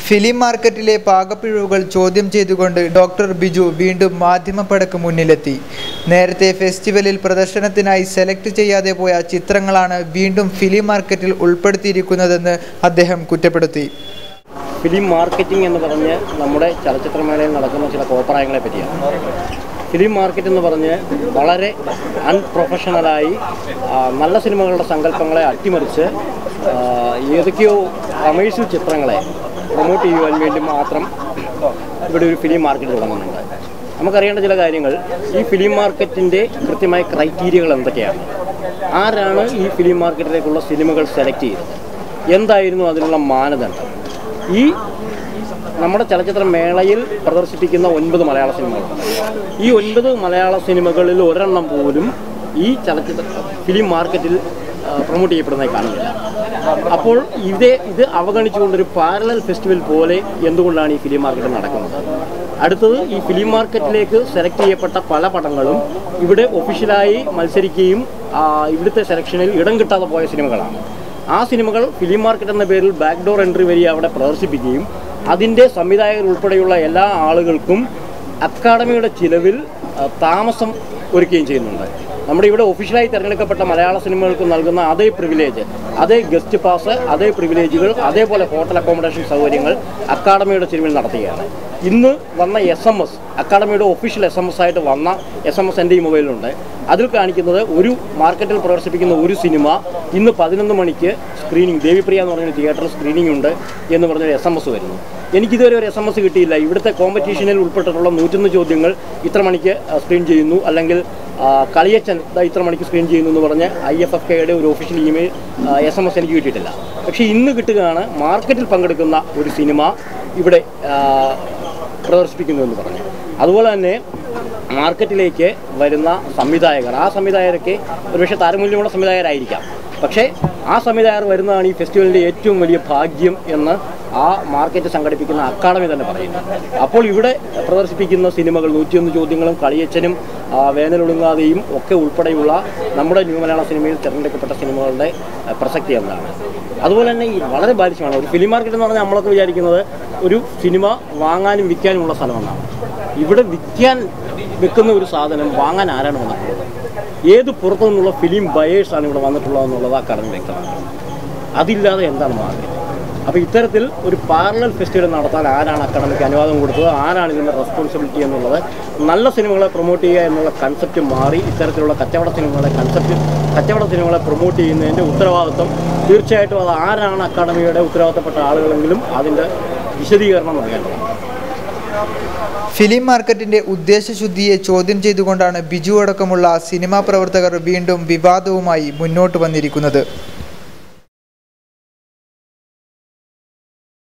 film മാർക്കറ്റിലെ പാകപ്പിഴവുകൾ ചോദ്യം ചെയ്തുകൊണ്ട് ഡോക്ടർ ബിജു വീണ്ടും മാധ്യമപ്പടക്ക് മുന്നിലെത്തി നേരത്തെ ഫെസ്റ്റിവലിൽ പ്രദർശനത്തിനായി സെലക്ട് ചെയ്യാതെ പോയ ചിത്രങ്ങളാണ് വീണ്ടും ഫിലിം മാർക്കറ്റിൽ ഉൾപ്പെടുത്തിയിരിക്കുന്നതെന്ന് അദ്ദേഹം കുറ്റപ്പെടുത്തി ഫിലിം മാർക്കറ്റിംഗ് എന്ന് പറഞ്ഞ് നമ്മുടെ ചലച്ചിത്രമേളയിൽ നടക്കുന്ന ചില കോപ്രായങ്ങളെ പറ്റിയാണ് ഫിലിം മാർക്കറ്റ് എന്ന് പറഞ്ഞ് വളരെ അൺപ്രൊഫഷണലായി ആ, നല്ല സിനിമകളുടെ സങ്കല്പങ്ങളെ അട്ടിമറിച്ച് ആ, ഏതൊക്കെയോ കമേഴ്ഷ്യൽ ചിത്രങ്ങളെ പ്രൊമോട്ട് ചെയ്യുവാൻ വേണ്ടി മാത്രം ഇവിടെ ഒരു ഫിലിം മാർക്കറ്റ് തുടങ്ങുന്നുണ്ട് നമുക്കറിയേണ്ട ചില കാര്യങ്ങൾ ഈ ഫിലിം മാർക്കറ്റിൻ്റെ കൃത്യമായ ക്രൈറ്റീരിയകൾ എന്തൊക്കെയാണ് ആരാണ് ഈ ഫിലിം മാർക്കറ്റിലേക്കുള്ള സിനിമകൾ സെലക്ട് ചെയ്തത് എന്തായിരുന്നു അതിനുള്ള മാനദണ്ഡം ഈ നമ്മുടെ ചലച്ചിത്ര മേളയിൽ പ്രദർശിപ്പിക്കുന്ന ഒൻപത് മലയാള സിനിമകളുണ്ട് ഈ ഒൻപത് മലയാള സിനിമകളിൽ ഒരെണ്ണം പോലും ഈ ചലച്ചിത്ര ഫിലിം മാർക്കറ്റിൽ പ്രൊമോട്ട് ചെയ്യപ്പെടുന്നതായി കാണുന്നില്ല അപ്പോൾ ഇതേ ഇത് അവഗണിച്ചുകൊണ്ടൊരു പാരലൽ ഫെസ്റ്റിവൽ പോലെ എന്തുകൊണ്ടാണ് ഈ ഫിലിം മാർക്കറ്റ് നടക്കുന്നത് അടുത്തത് ഈ ഫിലിം മാർക്കറ്റിലേക്ക് സെലക്ട് ചെയ്യപ്പെട്ട പല പടങ്ങളും ഇവിടെ ഒഫീഷ്യലായി മത്സരിക്കുകയും ആ, ഇവിടുത്തെ സെലക്ഷനിൽ ഇടം കിട്ടാതെ പോയ സിനിമകളാണ് ആ സിനിമകൾ ഫിലിം മാർക്കറ്റ് എന്ന പേരിൽ ബാക്ക് ഡോർ എൻട്രി വഴി അവിടെ പ്രദർശിപ്പിക്കുകയും അതിൻ്റെ സംവിധായകർ ഉൾപ്പെടെയുള്ള എല്ലാ ആളുകൾക്കും അക്കാഡമിയുടെ ചിലവിൽ ആ, താമസം ഒരുക്കുകയും ചെയ്യുന്നുണ്ട് നമ്മുടെ ഇവിടെ ഒഫീഷ്യലായി തിരഞ്ഞെടുക്കപ്പെട്ട മലയാള സിനിമകൾക്ക് നൽകുന്ന അതേ പ്രിവിലേജ് അതേ ഗസ്റ്റ് പാസ് അതേ പ്രിവിലേജുകൾ അതേപോലെ ഹോട്ടൽ അക്കോമഡേഷൻ സൗകര്യങ്ങൾ അക്കാഡമിയുടെ ചിലവിൽ നടത്തുകയാണ് ഇന്ന് വന്ന എസ് എം എസ് അക്കാഡമിയുടെ ഒഫീഷ്യൽ എസ് എം എസ് ആയിട്ട് വന്ന എസ് എം എസ് എൻ്റെ ഈ മൊബൈലിലുണ്ട് അതിൽ കാണിക്കുന്നത് ഒരു മാർക്കറ്റിൽ പ്രദർശിപ്പിക്കുന്ന ഒരു സിനിമ ഇന്ന് പതിനൊന്ന് മണിക്ക് സ്ക്രീനിങ് ദേവിപ്രിയ എന്ന് പറഞ്ഞൊരു തിയേറ്ററിൽ സ്ക്രീനിങ് ഉണ്ട് എന്ന് പറഞ്ഞൊരു എസ് എം എസ് വരുന്നു എനിക്കിതുവരെ ഒരു എസ് എം എസ് കിട്ടിയില്ല ഇവിടുത്തെ കോമ്പറ്റീഷനിൽ ഉൾപ്പെട്ടിട്ടുള്ള നൂറ്റൊന്ന് ചോദ്യങ്ങൾ ഇത്ര മണിക്ക് സ്ക്രീൻ ചെയ്യുന്നു അല്ലെങ്കിൽ ആ, കളിയച്ചൻ ദാ ഇത്ര മണിക്ക് സ്ക്രീൻ ചെയ്യുന്നു എന്ന് പറഞ്ഞ് ഐ എഫ് എഫ് കെയുടെ ഒരു official email S M S എനിക്ക് കിട്ടിയിട്ടില്ല പക്ഷേ ഇന്ന് കിട്ടുകയാണ് മാർക്കറ്റിൽ പങ്കെടുക്കുന്ന ഒരു സിനിമ ഇവിടെ ആ, പ്രദർശിപ്പിക്കുന്നു എന്ന് പറഞ്ഞു അതുപോലെ തന്നെ മാർക്കറ്റിലേക്ക് വരുന്ന സംവിധായകർ ആ സംവിധായകരൊക്കെ ഒരുപക്ഷെ താരമൂല്യമുള്ള സംവിധായകരായിരിക്കാം പക്ഷേ ആ സംവിധായകർ വരുന്നതാണ് ഈ ഫെസ്റ്റിവലിൻ്റെ ഏറ്റവും വലിയ ഭാഗ്യം എന്ന് ആ മാർക്കറ്റ് സംഘടിപ്പിക്കുന്ന അക്കാദമി തന്നെ പറയുന്നു അപ്പോൾ ഇവിടെ പ്രദർശിപ്പിക്കുന്ന സിനിമകൾ നൂറ്റിയൊന്ന് ചോദ്യങ്ങളും കളിയച്ചനും ആ, വേനലൊടുങ്ങാതെയും ഒക്കെ ഉൾപ്പെടെയുള്ള നമ്മുടെ ന്യൂ മലയാള സിനിമയിൽ തിരഞ്ഞെടുക്കപ്പെട്ട സിനിമകളുടെ ആ, പ്രസക്തി എന്താണ് അതുപോലെ തന്നെ ഈ വളരെ ബാലിശമാണ് ഒരു ഫിലിം മാർക്കറ്റ് എന്ന് പറഞ്ഞാൽ നമ്മളൊക്കെ വിചാരിക്കുന്നത് ഒരു സിനിമ വാങ്ങാനും വിൽക്കാനുമുള്ള സ്ഥലമെന്നാണ് ഇവിടെ വിൽക്കാൻ വെക്കുന്ന ഒരു സാധനം വാങ്ങാൻ ആരാണ് വന്നിട്ടുള്ളത് ഏത് പുറത്തു നിന്നുള്ള ഫിലിം ബയേഴ്സാണ് ഇവിടെ വന്നിട്ടുള്ളത് എന്നുള്ളത് ആ കടന്ന് വ്യക്തമാക്കണം അതില്ലാതെ എന്താണ് മാർക്കറ്റ് അപ്പോൾ ഇത്തരത്തിൽ ഒരു പാരലൽ ഫെസ്റ്റിവൽ നടത്താൻ ആരാണ് അക്കാഡമിക്ക് അനുവാദം കൊടുത്തത് ആരാണ് ഇതിൻ്റെ റെസ്പോൺസിബിലിറ്റി എന്നുള്ളത് നല്ല സിനിമകളെ പ്രൊമോട്ട് ചെയ്യുക എന്നുള്ള കൺസെപ്റ്റ് മാറി ഇത്തരത്തിലുള്ള കച്ചവട സിനിമകളെ കൺസെപ്റ്റ് കച്ചവട സിനിമകളെ പ്രൊമോട്ട് ചെയ്യുന്നതിൻ്റെ ഉത്തരവാദിത്വം തീർച്ചയായിട്ടും അത് ആരാണ് അക്കാഡമിയുടെ ഉത്തരവാദിത്തപ്പെട്ട ആളുകളെങ്കിലും അതിൻ്റെ വിശദീകരണം നൽകേണ്ടതാണ് ഫിലിം മാർക്കറ്റിന്റെ ഉദ്ദേശശുദ്ധിയെ ചോദ്യം ചെയ്തുകൊണ്ടാണ് ബിജു അടക്കമുള്ള സിനിമാ പ്രവർത്തകർ വീണ്ടും വിവാദവുമായി മുന്നോട്ട് വന്നിരിക്കുന്നത്